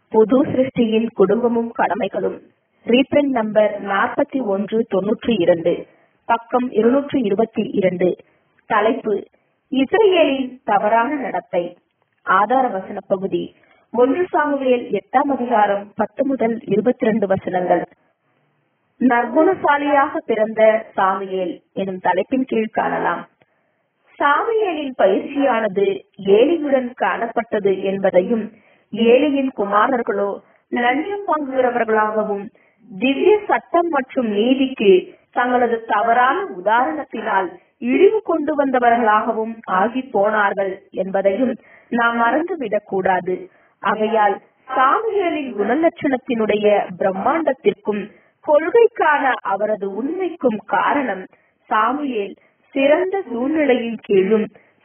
புது சிருஷ்டியின் குடும்பமும் கடமைகளும் reprint number நாற்பத்தி ஒன்று தொன்னூற்றி இரண்டு பக்கம் இருநூற்றி இருபத்தி இரண்டு தலைப்பு இஸ்ரேலின் தவறான நடத்தை ஆதார வசன பகுதி ஒன்று சாமுவேல் எட்டாம் அதிகாரம் பத்து முதல் இருபத்தி இரண்டு வசனங்கள் நற்குணசாலியாக பிறந்த சாமியேல் எனும் தலைப்பின் கீழ் காணலாம் சாமியேலின் பயிற்சியானது ஏலியுடன் காணப்பட்டது என்பதையும் ஏலியின் குமாரர்களோ லஞ்சம் வாங்குகிறவர்களாகவும் திவ்ய சட்டம் மற்றும் நீதிக்கு தங்களது தவறான உதாரணத்தினால் இழிவு கொண்டு வந்தவர்களாகவும் ஆகி போனார்கள் என்பதையும் நாம் மறந்துவிடக் கூடாது ஆகையால் சாமியலின் குணலட்சணத்தினுடைய பிரம்மாண்டத்திற்கும் கொள்கைக்கான அவரது உண்மைக்கும் காரணம் சாமுவேல் சிறந்த சூழ்நிலையின் கீழும்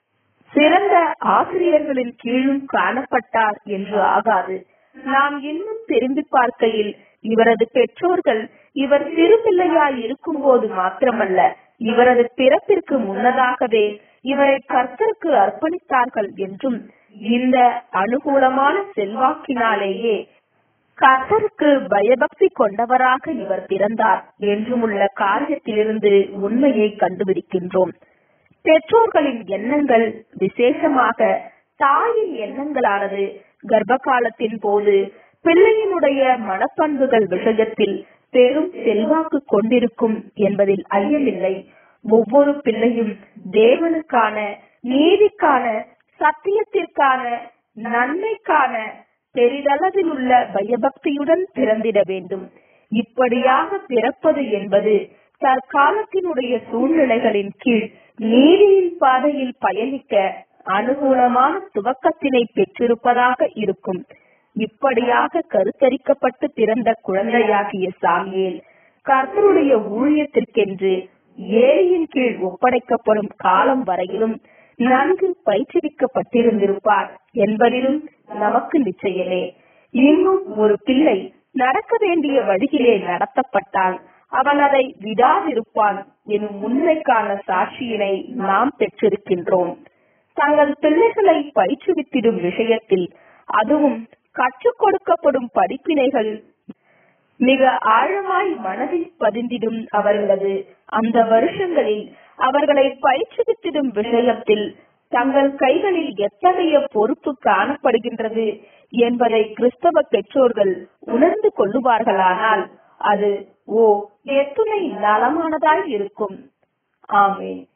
சிறந்த ஆசிரியர்களின் கீழும் காணப்பட்டார் என்று ஆகாது நாம் இன்னும் திரும்பி பார்க்கையில் இவரது பெற்றோர்கள் இவர் சிறுபிள்ளையாய் இருக்கும் போது மாத்திரமல்ல இவரது பிறப்பிற்கு முன்னதாகவே இவரை கர்த்தருக்கு அர்ப்பணித்தார்கள் என்றும் இந்த அனுகூலமான செல்வாக்கினாலேயே கர்த்தருக்கு பயபக்தி கொண்டவராக இவர் பிறந்தார் என்றும் உள்ள காரியத்திலிருந்து உண்மையை கண்டுபிடிக்கின்றோம் பெற்றோர்களின் எண்ணங்கள் விசேஷமாக தாயின் எண்ணங்களானது கர்ப்ப காலத்தின் போது பிள்ளையினுடைய மனப்பண்புகள் விஷயத்தில் பெரும் செல்வாக்கு கொண்டிருக்கும் என்பதில் ஐயமில்லை ஒவ்வொரு பிள்ளையும் தேவனுக்கான நீதிக்கான சத்தியத்திற்கான நன்மைக்கான பெரிதளவில் உள்ள பயபக்தியுடன் பிறந்திட வேண்டும் இப்படியாக பிறப்பது என்பது தற்காலத்தினுடைய சூழ்நிலைகளின் கீழ் நீதியின் பாதையில் பயணிக்க அனுகூலமான துவக்கத்தினை பெற்றிருப்பதாக இருக்கும் இப்படியாக கருத்தரிக்கப்பட்டு பிறந்த குழந்தையாகிய சாமியேல் கர்த்தருடைய ஊழியத்திற்கென்று ஏரியின் கீழ் ஒப்படைக்கப்படும் காலம் வரையிலும் நன்கு பயிற்றுவிக்கப்பட்டிருந்திருப்பார் என்பதிலும் நமக்கு நிச்சயமே இன்னும் ஒரு பிள்ளை நடக்க வேண்டிய வழியிலே நடத்தப்பட்டால் அவன் அதை விடாதிருப்பான் எனும் உண்மைக்கான சாட்சியினை நாம் பெற்றிருக்கின்றோம் தங்கள் பிள்ளைகளை பயிற்றுவித்திடும் விஷயத்தில் அதுவும் கற்றுக் கொடுக்கப்படும் படிப்பினைகள் மிக ஆழமாய் மனதில் பதிந்திடும் அவர்களது அந்த வருஷங்களில் அவர்களை பயிற்றுவித்திடும் விஷயத்தில் தங்கள் கைகளில் எத்தகைய பொறுப்பு காணப்படுகின்றது என்பதை கிறிஸ்தவ பெற்றோர்கள் உணர்ந்து கொள்ளுவார்களானால் அது ஓ எத்துணை நலமானதாய் இருக்கும் ஆமேன்